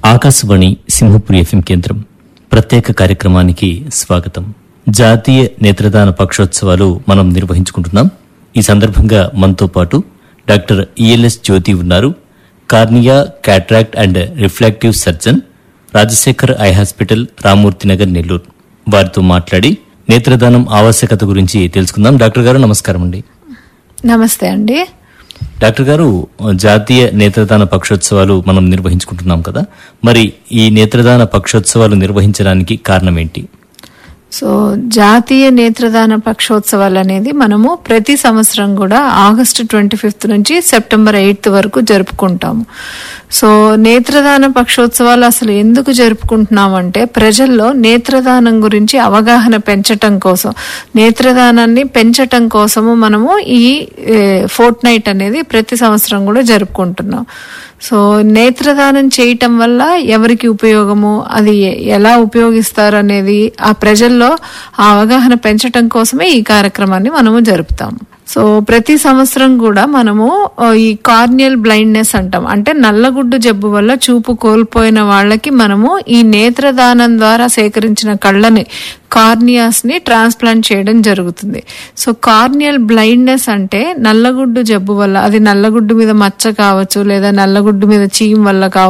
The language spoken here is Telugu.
ఆకాశవాణి సింహపురి ఎఫ్ఎం కేంద్రం ప్రత్యేక కార్యక్రమానికి స్వాగతం జాతీయ నేత్రదాన పక్షోత్సవాలు మనం నిర్వహించుకుంటున్నాం ఈ సందర్భంగా మనతో పాటు డాక్టర్ ఈఎల్ఎస్ జ్యోతి ఉన్నారు cornea cataract and refractive surgeon Rajasekhar eye hospital Ramamurthy Nagar Nellore వారితో మాట్లాడి నేత్రదానం ఆవశ్యకత గురించి తెలుసుకుందాం డాక్టర్ గారు నమస్కారం అండి నమస్తే అండి డాక్టర్ గారు జాతీయ నేత్రదాన పక్షోత్సవాలు మనం నిర్వహించుకుంటున్నాం కదా మరి ఈ నేత్రదాన పక్షోత్సవాలు నిర్వహించడానికి కారణం ఏంటి సో జాతీయ నేత్రదాన పక్షోత్సవాలు అనేది మనము ప్రతి సంవత్సరం కూడా ఆగస్టు ట్వంటీ ఫిఫ్త్ నుంచి సెప్టెంబర్ ఎయిత్ వరకు జరుపుకుంటాము సో నేత్రదాన పక్షోత్సవాలు అసలు ఎందుకు జరుపుకుంటున్నామంటే ప్రజల్లో నేత్రదానం గురించి అవగాహన పెంచటం కోసం నేత్రదానాన్ని పెంచటం కోసము మనము ఈ ఫోర్ట్ నైట్ అనేది ప్రతి సంవత్సరం కూడా జరుపుకుంటున్నాం సో నేత్రదానం చేయటం వల్ల ఎవరికి ఉపయోగము అది ఎ- ఎలా ఉపయోగిస్తారు అనేది ఆ ప్రజల్లో ఆ అవగాహన పెంచటం కోసమే ఈ కార్యక్రమాన్ని మనము జరుపుతాము సో ప్రతి సంవత్సరం కూడా మనము ఆ, ఈ కార్నియల్ బ్లైండ్నెస్ అంటాం అంటే నల్లగుడ్డు జబ్బు వల్ల చూపు కోల్పోయిన వాళ్ళకి మనము ఈ నేత్రదానం ద్వారా సేకరించిన కళ్ళని కార్నియాస్ ని ట్రాన్స్ప్లాంట్ చేయడం జరుగుతుంది సో కార్నియల్ బ్లైండ్నెస్ అంటే నల్లగుడ్డు జబ్బు వల్ల అది నల్లగుడ్డు మీద మచ్చ కావచ్చు లేదా నల్లగుడ్డు మీద చీమ్ వల్ల కావచ్చు